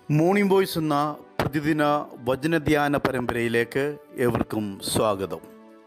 morning voice എന്ന പ്രതിദിന വചനധ്യാന പരമ്പരയിലേക്ക് ഏവർക്കും സ്വാഗതം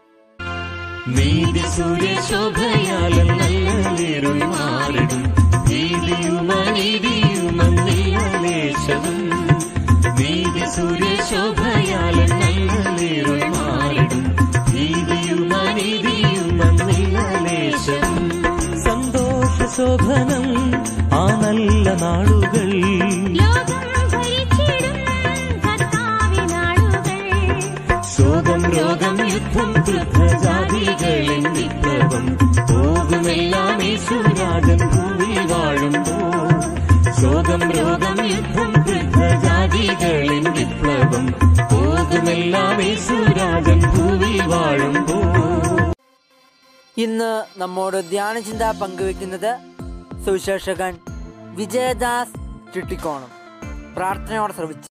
നീതി സൂര്യശോഭയാലും നല്ലൊരു മാറിടും നീതിയും അനീതിയും അന്നിലേശവും നീതി സൂര്യശോഭയാലും നല്ലൊരു മാറിടും നീതിയും അനീതിയും അന്നിലേശവും സന്തോഷ ശോഭനം ആ നല്ല നാളുകൾ ലോകം ഭരിച്ചിടും കർത്താവിനാളുകൾ ശോകം രോഗം യുദ്ധം കൃതജാതികളിൻ വിപ്ലവം പോകുമെല്ലാം യേശുരാജൻ ഭൂമിയിൽ വാഴുമ്പോൾ ശോകം രോഗം യുദ്ധം കൃതജാതികളിൻ വിപ്ലവം പോകുമെല്ലാം യേശുരാജൻ ഭൂമിയിൽ വാഴുമ്പോൾ ഇന്ന് നമ്മോട് ധ്യാനചിന്ത പങ്കുവെക്കുന്നത് സുവിശേഷകൻ വിജയദാസ് ചിട്ടിക്കോണം പ്രാർത്ഥനയോടെ ശ്രമിച്ചു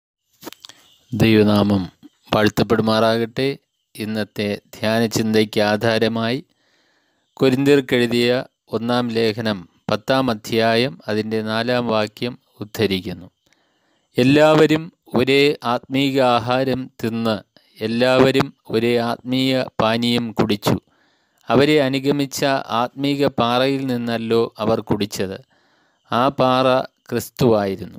ദൈവനാമം വാഴ്ത്തപ്പെടുമാറാകട്ടെ ഇന്നത്തെ ധ്യാനചിന്തയ്ക്ക് ആധാരമായി കൊരിന്തിർക്കെഴുതിയ ഒന്നാം ലേഖനം പത്താം അധ്യായം അതിൻ്റെ നാലാം വാക്യം ഉദ്ധരിക്കുന്നു എല്ലാവരും ഒരേ ആത്മീക ആഹാരം തിന്ന് എല്ലാവരും ഒരേ ആത്മീയ പാനീയം കുടിച്ചു അവരെ അനുഗമിച്ച ആത്മീക പാറയിൽ നിന്നല്ലോ അവർ കുടിച്ചത് ആ പാറ ക്രിസ്തുവായിരുന്നു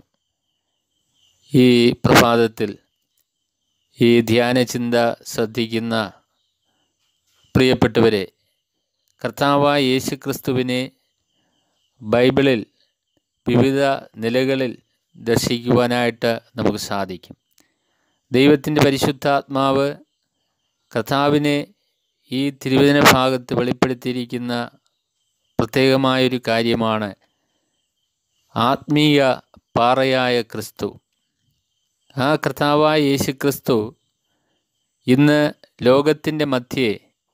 ഈ പ്രഭാതത്തിൽ ഈ ധ്യാനചിന്ത ശ്രദ്ധിക്കുന്ന പ്രിയപ്പെട്ടവരെ കർത്താവായ യേശുക്രിസ്തുവിനെ ബൈബിളിൽ വിവിധ നിലകളിൽ ദർശിക്കുവാനായിട്ട് നമുക്ക് സാധിക്കും ദൈവത്തിൻ്റെ പരിശുദ്ധാത്മാവ് കർത്താവിനെ ഈ തിരുവചന ഭാഗത്ത് വെളിപ്പെടുത്തിയിരിക്കുന്ന പ്രത്യേകമായൊരു കാര്യമാണ് ആത്മീയ പാറയായ ക്രിസ്തു ആ കർത്താവായ യേശു ക്രിസ്തു ഇന്ന് ലോകത്തിൻ്റെ മധ്യേ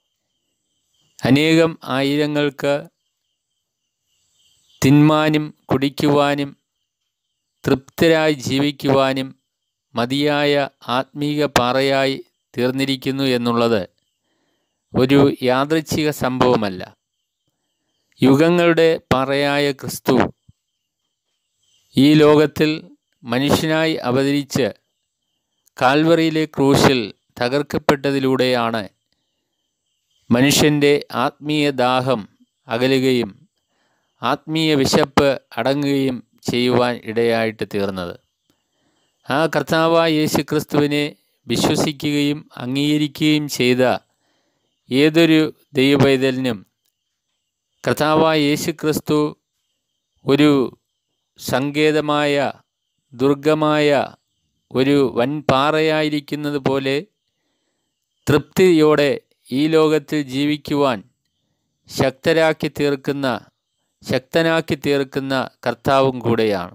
അനേകം ആയിരങ്ങൾക്ക് തിന്മാനും കുടിക്കുവാനും തൃപ്തരായി ജീവിക്കുവാനും മതിയായ ആത്മീക പാറയായി തീർന്നിരിക്കുന്നു എന്നുള്ളത് ഒരു യാദൃച്ഛിക സംഭവമല്ല യുഗങ്ങളുടെ പാറയായ ക്രിസ്തു ഈ ലോകത്തിൽ മനുഷ്യനായി അവതരിച്ച് കാൽവറിയിലെ ക്രൂശിൽ തകർക്കപ്പെട്ടതിലൂടെയാണ് മനുഷ്യൻ്റെ ആത്മീയ ദാഹം അകലുകയും ആത്മീയ വിശപ്പ് അടങ്ങുകയും ചെയ്യുവാൻ ഇടയായിട്ട് തീർന്നത് ആ കർത്താവായ യേശു ക്രിസ്തുവിനെ വിശ്വസിക്കുകയും അംഗീകരിക്കുകയും ചെയ്ത ഏതൊരു ദൈവപൈതലിനും കർത്താവായ യേശു ക്രിസ്തു ഒരു സങ്കേതമായ ദുർഗമായ ഒരു വൻ പാറയായിരിക്കുന്നത് പോലെ തൃപ്തിയോടെ ഈ ലോകത്തിൽ ജീവിക്കുവാൻ ശക്തരാക്കി തീർക്കുന്ന ശക്തനാക്കി തീർക്കുന്ന കർത്താവും കൂടെയാണ്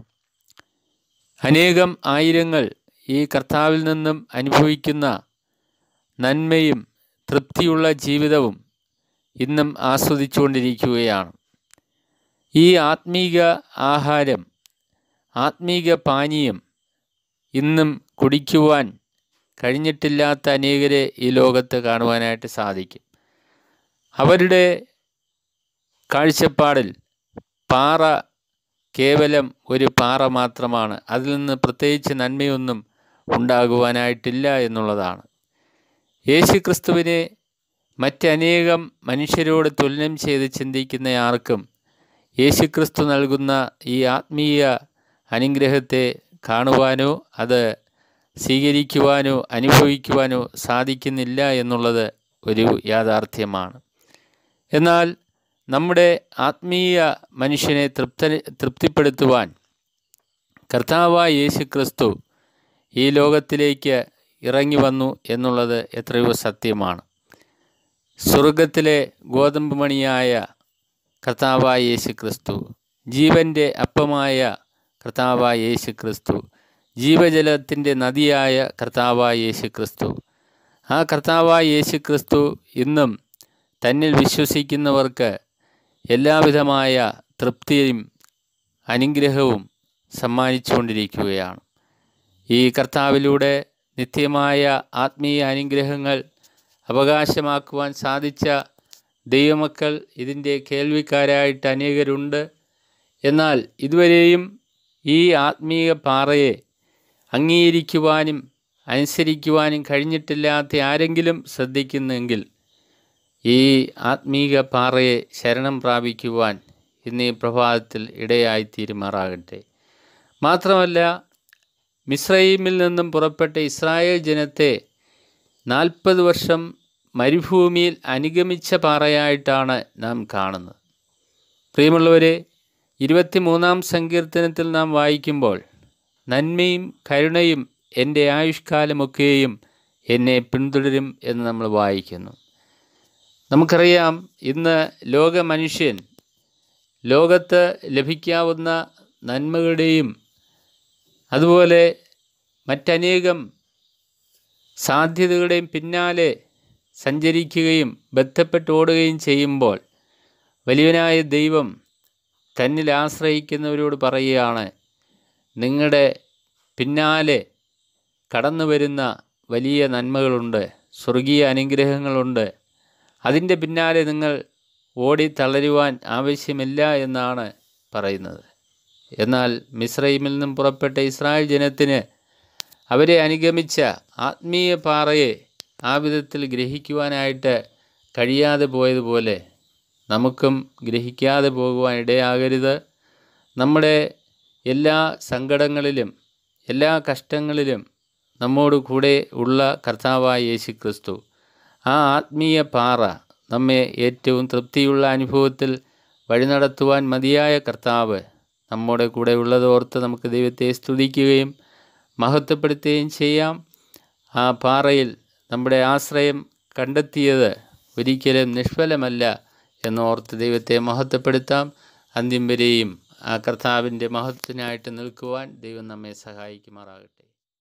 അനേകം ആയിരങ്ങൾ ഈ കർത്താവിൽ നിന്നും അനുഭവിക്കുന്ന നന്മയും തൃപ്തിയുള്ള ജീവിതവും ഇന്നും ആസ്വദിച്ചുകൊണ്ടിരിക്കുകയാണ് ഈ ആത്മീക ആഹാരം ആത്മീക പാനീയം ഇന്നും കുടിക്കുവാൻ കഴിഞ്ഞിട്ടില്ലാത്ത അനേകരെ ഈ ലോകത്ത് കാണുവാനായിട്ട് സാധിക്കും അവരുടെ കാഴ്ചപ്പാടിൽ പാറ കേവലം ഒരു പാറ മാത്രമാണ് അതിൽ നിന്ന് പ്രത്യേകിച്ച് നന്മയൊന്നും ഉണ്ടാകുവാനായിട്ടില്ല എന്നുള്ളതാണ് യേശു ക്രിസ്തുവിനെ മറ്റനേകം മനുഷ്യരോട് തുലനം ചെയ്ത് ചിന്തിക്കുന്ന ആർക്കും യേശുക്രിസ്തു നൽകുന്ന ഈ ആത്മീയ അനുഗ്രഹത്തെ കാണുവാനോ അത് സ്വീകരിക്കുവാനോ അനുഭവിക്കുവാനോ സാധിക്കുന്നില്ല എന്നുള്ളത് ഒരു യാഥാർത്ഥ്യമാണ് എന്നാൽ നമ്മുടെ ആത്മീയ മനുഷ്യനെ തൃപ്ത തൃപ്തിപ്പെടുത്തുവാൻ കർത്താവായ യേശു ക്രിസ്തു ഈ ലോകത്തിലേക്ക് ഇറങ്ങി വന്നു എന്നുള്ളത് എത്രയോ സത്യമാണ് സ്വർഗത്തിലെ ഗോതമ്പ് മണിയായ കർത്താവായ യേശു ക്രിസ്തു ജീവൻ്റെ അപ്പമായ കർത്താവായ യേശു ക്രിസ്തു ജീവജലത്തിൻ്റെ നദിയായ കർത്താവായ യേശു ക്രിസ്തു ആ കർത്താവായ യേശു ക്രിസ്തു ഇന്നും തന്നിൽ വിശ്വസിക്കുന്നവർക്ക് എല്ലാവിധമായ തൃപ്തിയും അനുഗ്രഹവും സമ്മാനിച്ചുകൊണ്ടിരിക്കുകയാണ് ഈ കർത്താവിലൂടെ നിത്യമായ ആത്മീയ അനുഗ്രഹങ്ങൾ അവകാശമാക്കുവാൻ സാധിച്ച ദൈവമക്കൾ ഇതിൻ്റെ കേൾവിക്കാരായിട്ട് അനേകരുണ്ട് എന്നാൽ ഇതുവരെയും ഈ ആത്മീയ പാറയെ അംഗീകരിക്കുവാനും അനുസരിക്കുവാനും കഴിഞ്ഞിട്ടില്ലാത്ത ആരെങ്കിലും ശ്രദ്ധിക്കുന്നെങ്കിൽ ഈ ആത്മീക പാറയെ ശരണം പ്രാപിക്കുവാൻ ഇന്ന് ഈ പ്രഭാതത്തിൽ ഇടയായി തീരുമാറാകട്ടെ മാത്രമല്ല മിസ്രൈമിൽ നിന്നും പുറപ്പെട്ട ഇസ്രായേൽ ജനത്തെ നാൽപ്പത് വർഷം മരുഭൂമിയിൽ അനുഗമിച്ച പാറയായിട്ടാണ് നാം കാണുന്നത് പ്രിയമുള്ളവരെ ഇരുപത്തിമൂന്നാം സങ്കീർത്തനത്തിൽ നാം വായിക്കുമ്പോൾ നന്മയും കരുണയും എൻ്റെ ആയുഷ്കാലമൊക്കെയും എന്നെ പിന്തുടരും എന്ന് നമ്മൾ വായിക്കുന്നു നമുക്കറിയാം ഇന്ന് ലോക മനുഷ്യൻ ലോകത്ത് ലഭിക്കാവുന്ന നന്മകളുടെയും അതുപോലെ മറ്റനേകം സാധ്യതകളുടെയും പിന്നാലെ സഞ്ചരിക്കുകയും ബന്ധപ്പെട്ട് ഓടുകയും ചെയ്യുമ്പോൾ വലിയവനായ ദൈവം തന്നിൽ ആശ്രയിക്കുന്നവരോട് പറയുകയാണ് നിങ്ങളുടെ പിന്നാലെ കടന്നു വരുന്ന വലിയ നന്മകളുണ്ട് സ്വർഗീയ അനുഗ്രഹങ്ങളുണ്ട് അതിൻ്റെ പിന്നാലെ നിങ്ങൾ ഓടി തളരുവാൻ ആവശ്യമില്ല എന്നാണ് പറയുന്നത് എന്നാൽ മിസ്രൈമിൽ നിന്നും പുറപ്പെട്ട ഇസ്രായേൽ ജനത്തിന് അവരെ അനുഗമിച്ച ആത്മീയ പാറയെ ആ വിധത്തിൽ ഗ്രഹിക്കുവാനായിട്ട് കഴിയാതെ പോയതുപോലെ നമുക്കും ഗ്രഹിക്കാതെ പോകുവാൻ ഇടയാകരുത് നമ്മുടെ എല്ലാ സങ്കടങ്ങളിലും എല്ലാ കഷ്ടങ്ങളിലും നമ്മോട് കൂടെ ഉള്ള കർത്താവായ യേശു ക്രിസ്തു ആ ആത്മീയ പാറ നമ്മെ ഏറ്റവും തൃപ്തിയുള്ള അനുഭവത്തിൽ വഴി നടത്തുവാൻ മതിയായ കർത്താവ് നമ്മുടെ കൂടെ ഉള്ളതോർത്ത് നമുക്ക് ദൈവത്തെ സ്തുതിക്കുകയും മഹത്വപ്പെടുത്തുകയും ചെയ്യാം ആ പാറയിൽ നമ്മുടെ ആശ്രയം കണ്ടെത്തിയത് ഒരിക്കലും നിഷ്ഫലമല്ല എന്നോർത്ത് ദൈവത്തെ മഹത്വപ്പെടുത്താം അന്ത്യം വരെയും ആ കർത്താവിൻ്റെ മഹത്വത്തിനായിട്ട് നിൽക്കുവാൻ ദൈവം നമ്മെ സഹായിക്കുമാറാകട്ടെ